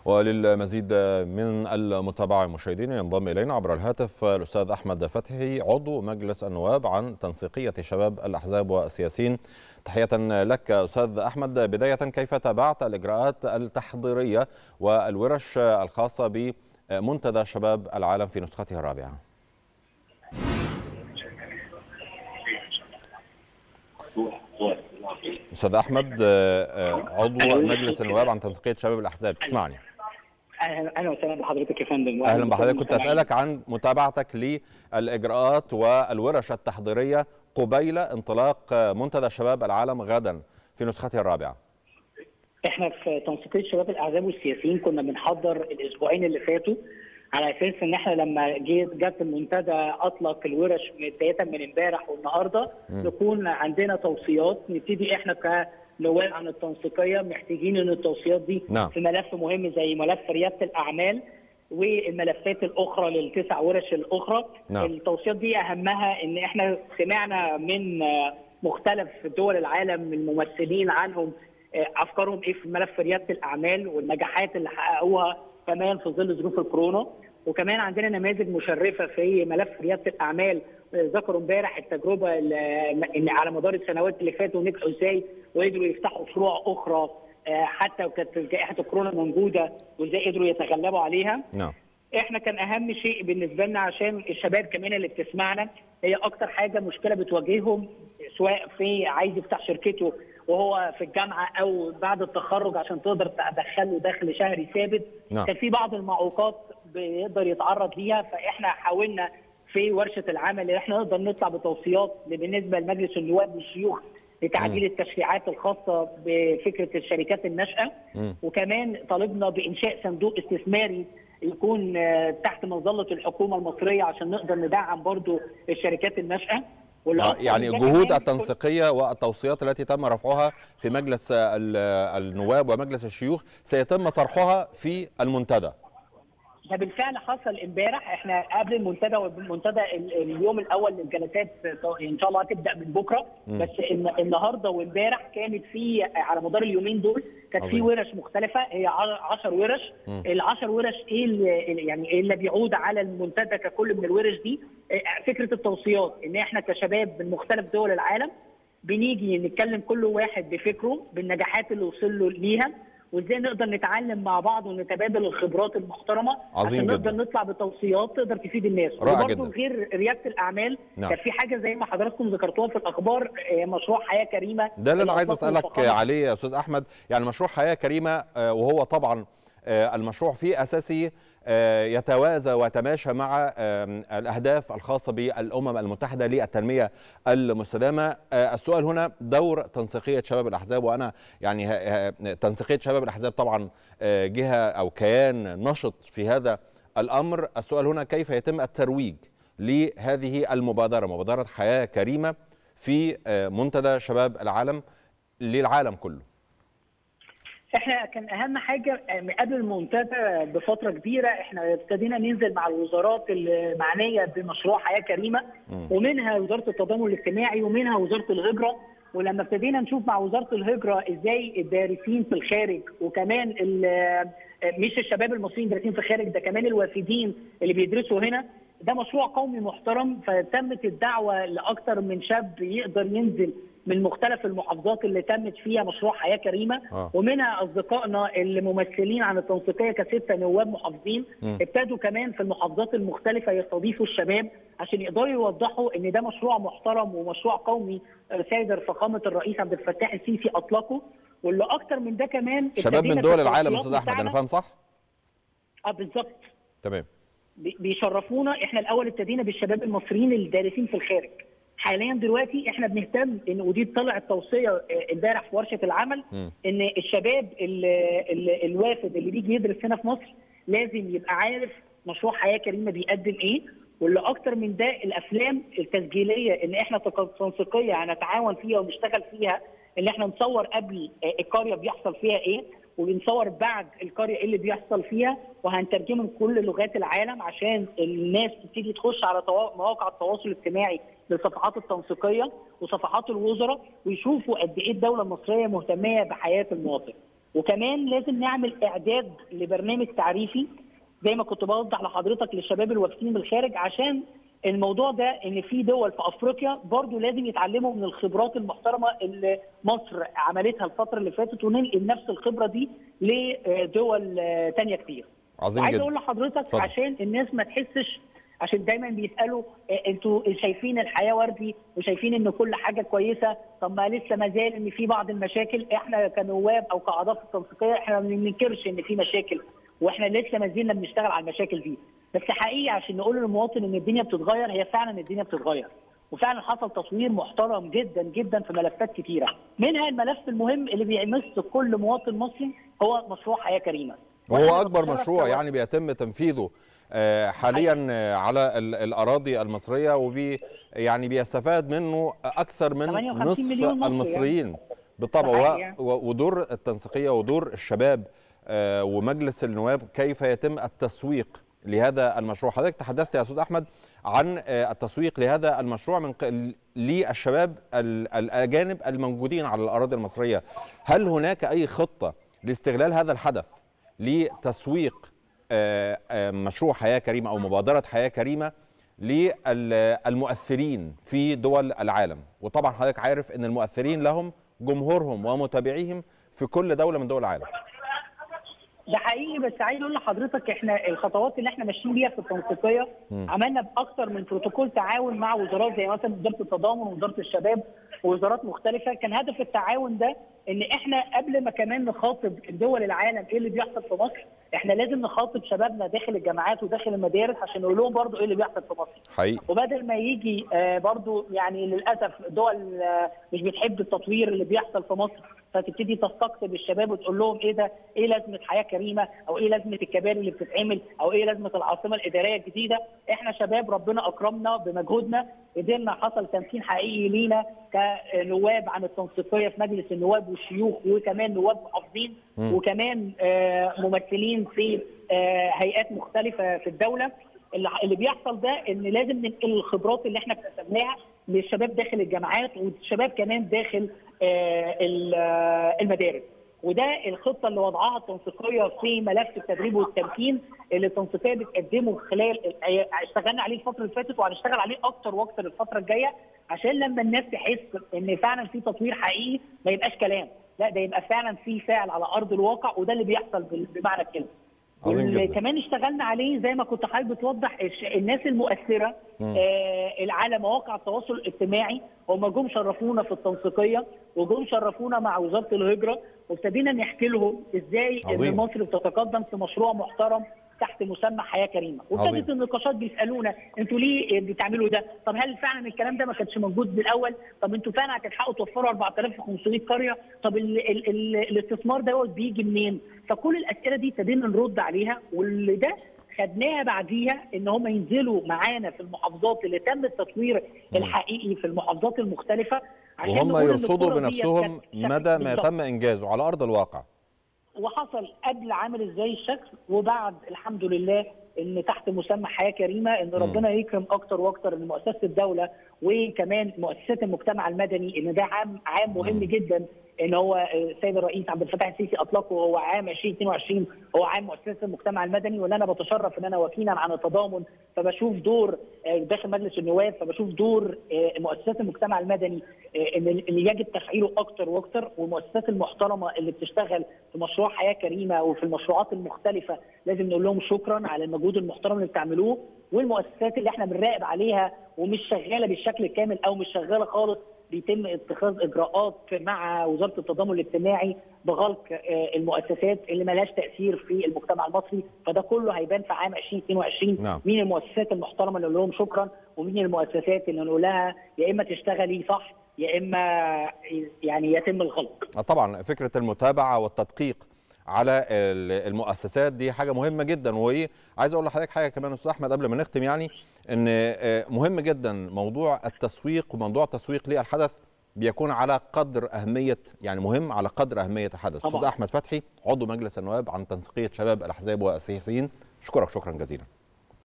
وللمزيد من المتابعة مشاهدينا ينضم إلينا عبر الهاتف الأستاذ أحمد فتحي عضو مجلس النواب عن تنسيقية شباب الأحزاب والسياسيين تحية لك أستاذ أحمد بداية كيف تابعت الإجراءات التحضيرية والورش الخاصة بمنتدى شباب العالم في نسخته الرابعة استاذ احمد عضو مجلس النواب عن تنسيقيه شباب الاحزاب تسمعني اهلا وسهلا بحضرتك يا فندم اهلا بحضرتك كنت اسالك عن متابعتك للاجراءات والورش التحضيريه قبيل انطلاق منتدى شباب العالم غدا في نسخته الرابعه احنا في تنسيقيه شباب الاحزاب والسياسيين كنا بنحضر الاسبوعين اللي فاتوا على اساس ان احنا لما جيت جت المنتدى اطلق الورش بدايه من امبارح والنهارده نكون عندنا توصيات نبتدي احنا كنواب عن التنسيقيه محتاجين ان التوصيات دي نعم. في ملف مهم زي ملف رياده الاعمال والملفات الاخرى للتسع ورش الاخرى نعم. التوصيات دي اهمها ان احنا سمعنا من مختلف دول العالم الممثلين عنهم افكارهم ايه في ملف رياده الاعمال والنجاحات اللي حققوها كمان في ظل ظروف الكورونا وكمان عندنا نماذج مشرفه في ملف رياده الاعمال ذكروا امبارح التجربه ان على مدار السنوات اللي فاتوا نجحوا ازاي وقدروا يفتحوا فروع اخرى حتى وكانت جائحه الكورونا موجوده وازاي قدروا يتغلبوا عليها نعم احنا كان اهم شيء بالنسبه لنا عشان الشباب كمان اللي بتسمعنا هي اكتر حاجه مشكله بتواجههم سواء في عايز يفتح شركته وهو في الجامعه او بعد التخرج عشان تقدر تدخله دخل شهري ثابت نعم. كان في بعض المعوقات بيقدر يتعرض ليها فاحنا حاولنا في ورشه العمل ان احنا نقدر نطلع بتوصيات بالنسبه لمجلس النواب والشيوخ لتعديل التشريعات الخاصه بفكره الشركات الناشئه وكمان طالبنا بانشاء صندوق استثماري يكون تحت مظله الحكومه المصريه عشان نقدر ندعم برضو الشركات الناشئه يعني الجهود التنسيقيه والتوصيات التي تم رفعها في مجلس النواب ومجلس الشيوخ سيتم طرحها في المنتدى ده بالفعل حصل امبارح احنا قبل المنتدى والمنتدى اليوم الاول للجلسات ان شاء الله هتبدا من بكره م. بس النهارده وامبارح كانت في على مدار اليومين دول كانت في ورش مختلفه هي 10 ورش ال 10 ورش ايه اللي يعني ايه اللي بيعود على المنتدى ككل من الورش دي فكره التوصيات ان احنا كشباب من مختلف دول العالم بنيجي نتكلم كل واحد بفكره بالنجاحات اللي وصل له ليها وازاي نقدر نتعلم مع بعض ونتبادل الخبرات المحترمه عظيم عشان جدا. نقدر نطلع بتوصيات تقدر تفيد الناس رائع وبرضه جدا. غير رياده الاعمال نعم. كان في حاجه زي ما حضراتكم ذكرتوها في الاخبار آه، مشروع حياه كريمه ده اللي انا عايز أطلقه اسالك فخامة عليه يا استاذ احمد يعني مشروع حياه كريمه آه، وهو طبعا آه، المشروع في اساسه آه، يتوازى ويتماشى مع آه، الاهداف الخاصه بالامم المتحده للتنميه المستدامه آه، السؤال هنا دور تنسيقيه شباب الاحزاب وانا يعني ه- ه- تنسيقيه شباب الاحزاب طبعا آه، جهه او كيان نشط في هذا الامر السؤال هنا كيف يتم الترويج لهذه المبادره مبادره حياه كريمه في آه، منتدى شباب العالم للعالم كله احنا كان اهم حاجه آه، قبل المنتدى بفتره كبيره احنا ابتدينا ننزل مع الوزارات المعنيه بمشروع حياه كريمه ومنها وزاره التضامن الاجتماعي ومنها وزاره الهجره ولما ابتدينا نشوف مع وزاره الهجره ازاي الدارسين في الخارج وكمان ال- آه، مش الشباب المصريين دارسين في الخارج ده كمان الوافدين اللي بيدرسوا هنا ده مشروع قومي محترم فتمت الدعوه لاكثر من شاب يقدر ينزل من مختلف المحافظات اللي تمت فيها مشروع حياه كريمه آه. ومنها اصدقائنا اللي ممثلين عن التنسيقيه كسته نواب محافظين مم. ابتدوا كمان في المحافظات المختلفه يستضيفوا الشباب عشان يقدروا يوضحوا ان ده مشروع محترم ومشروع قومي آه، سيد فخامه الرئيس عبد الفتاح السيسي اطلقه واللي اكتر من ده كمان شباب من ابتدينا دول في العالم التوصيات استاذ احمد انا بتاعنا- فاهم صح اه بالظبط تمام بي- بيشرفونا احنا الاول ابتدينا بالشباب المصريين اللي دارسين في الخارج حاليا دلوقتي احنا بنهتم ان ودي طلعت توصيه اه، امبارح في ورشه العمل م. ان الشباب ال ال الوافد اللي بيجي يدرس هنا في مصر لازم يبقى عارف مشروع حياه كريمه بيقدم ايه واللي اكتر من ده الافلام التسجيليه ان احنا تق- تنسيقيه هنتعاون فيها ونشتغل فيها ان احنا نصور قبل اه، القريه بيحصل فيها ايه وبنصور بعد القريه ايه اللي بيحصل فيها وهنترجمه لكل لغات العالم عشان الناس تبتدي تخش على توا- مواقع التواصل الاجتماعي للصفحات التنسيقيه وصفحات الوزراء ويشوفوا قد ايه الدوله المصريه مهتميه بحياه المواطن. وكمان لازم نعمل اعداد لبرنامج تعريفي زي ما كنت بوضح لحضرتك للشباب الوافدين من الخارج عشان الموضوع ده ان في دول في افريقيا برضو لازم يتعلموا من الخبرات المحترمه اللي مصر عملتها الفتره اللي فاتت وننقل نفس الخبره دي لدول تانية كتير. عظيم عايز جدا اقول لحضرتك اتفضل. عشان الناس ما تحسش عشان دايما بيسالوا آه، انتوا شايفين الحياه وردي وشايفين ان كل حاجه كويسه طب ما لسه ما زال ان في بعض المشاكل احنا كنواب او كاعضاء في التنسيقيه احنا ما بننكرش ان في مشاكل واحنا لسه ما زلنا بنشتغل على المشاكل دي بس حقيقي عشان نقول للمواطن ان الدنيا بتتغير هي فعلا الدنيا بتتغير وفعلا حصل تطوير محترم جدا جدا في ملفات كتيره منها الملف المهم اللي بيمس كل مواطن مصري هو مشروع حياه كريمه وإحنا وهو اكبر بنتشرف مشروع سوا- يعني بيتم تنفيذه آه، حاليا آه، على ال- الاراضي المصريه وبي يعني بيستفاد منه اكثر من 58 نصف مليون مصري المصريين بالطبع ده و- حقيقي. و- ودور التنسيقيه ودور الشباب آه، ومجلس النواب كيف يتم التسويق لهذا المشروع حضرتك تحدثت يا استاذ احمد عن آه، التسويق لهذا المشروع من ق- للشباب ال- الاجانب الموجودين على الاراضي المصريه هل هناك اي خطه لاستغلال هذا الحدث لتسويق آه، آه، مشروع حياه كريمه او مبادره حياه كريمه للمؤثرين في دول العالم وطبعا حضرتك عارف ان المؤثرين لهم جمهورهم ومتابعيهم في كل دوله من دول العالم ده حقيقي بس عايز اقول لحضرتك احنا الخطوات اللي احنا ماشيين بيها في التنسيقيه عملنا باكثر من بروتوكول تعاون مع وزارات زي مثلا وزاره التضامن ووزاره الشباب ووزارات مختلفه كان هدف التعاون ده ان احنا قبل ما كمان نخاطب دول العالم ايه اللي بيحصل في مصر احنا لازم نخاطب شبابنا داخل الجامعات وداخل المدارس عشان نقول لهم برضو ايه اللي بيحصل في مصر حقيقي وبدل ما يجي آه، برضو يعني للاسف دول آه، مش بتحب التطوير اللي بيحصل في مصر فتبتدي تستقطب الشباب وتقول لهم ايه ده ايه لازمه حياه كريمه او ايه لازمه الكباري اللي بتتعمل او ايه لازمه العاصمه الاداريه الجديده احنا شباب ربنا اكرمنا بمجهودنا قدرنا حصل تمكين حقيقي لينا كنواب عن التنسيقيه في مجلس النواب والشيوخ وكمان نواب محافظين وكمان آه، ممثلين في آه، هيئات مختلفه في الدوله اللي اللي بيحصل ده ان لازم ننقل الخبرات اللي احنا اكتسبناها للشباب داخل الجامعات والشباب كمان داخل آه، ال- آه، المدارس وده الخطه اللي وضعها التنسيقيه في ملف التدريب والتمكين اللي التنسيقيه بتقدمه خلال ال- اشتغلنا عليه الفتره اللي فاتت وهنشتغل عليه اكتر واكتر الفتره الجايه عشان لما الناس تحس ان فعلا في تطوير حقيقي ما يبقاش كلام لا ده يبقى فعلا في فعل على ارض الواقع وده اللي بيحصل بال- بمعنى الكلمه عظيم واللي جدا. كمان اشتغلنا عليه زي ما كنت حضرتك بتوضح الش- الناس المؤثره آه على مواقع التواصل الاجتماعي هم جم شرفونا في التنسيقيه وجم شرفونا مع وزاره الهجره وابتدينا نحكي لهم ازاي عظيم. ان مصر بتتقدم في مشروع محترم تحت مسمى حياه كريمه وابتدت عظيم. النقاشات بيسالونا انتوا ليه بتعملوا ده طب هل فعلا الكلام ده ما كانش موجود من الاول طب انتوا فعلا هتلحقوا توفروا 4500 قريه طب ال ال ال الاستثمار دوت بيجي منين فكل الاسئله دي ابتدينا نرد عليها واللي ده خدناها بعديها ان هم ينزلوا معانا في المحافظات اللي تم التطوير الحقيقي في المحافظات المختلفه عشان وهم نقول إن يرصدوا القرى ديت بنفسهم كانت شكل- مدى ما بالظبط. يتم انجازه على ارض الواقع وحصل قبل عامل ازاي الشكل وبعد الحمد لله ان تحت مسمى حياه كريمه ان ربنا يكرم اكتر واكتر ان مؤسسه الدوله وكمان مؤسسات المجتمع المدني ان ده عام عام مهم جدا ان هو السيد الرئيس عبد الفتاح السيسي اطلقه هو عام 2022 هو عام مؤسسه المجتمع المدني وان انا بتشرف ان انا وكيلا عن التضامن فبشوف دور آه، داخل مجلس النواب فبشوف دور آه، مؤسسات المجتمع المدني آه، ان اللي يجب تفعيله اكتر واكتر والمؤسسات المحترمه اللي بتشتغل في مشروع حياه كريمه وفي المشروعات المختلفه لازم نقول لهم شكرا على المجهود المحترم اللي بتعملوه والمؤسسات اللي احنا بنراقب عليها ومش شغاله بالشكل الكامل او مش شغاله خالص بيتم اتخاذ اجراءات مع وزاره التضامن الاجتماعي بغلق آه، المؤسسات اللي ملهاش تاثير في المجتمع المصري فده كله هيبان في عام 2022 نعم. مين المؤسسات المحترمه اللي نقول لهم شكرا ومين المؤسسات اللي نقول لها يا اما تشتغلي صح يا اما يعني يتم الغلق آه طبعا فكره المتابعه والتدقيق على ال- المؤسسات دي حاجه مهمه جدا وايه عايز اقول لحضرتك حاجه كمان يا استاذ احمد قبل ما نختم يعني ان آه، مهم جدا موضوع التسويق وموضوع التسويق للحدث بيكون على قدر اهميه يعني مهم على قدر اهميه الحدث طبعاً. استاذ احمد فتحي عضو مجلس النواب عن تنسيقيه شباب الاحزاب والسياسيين اشكرك شكرا جزيلا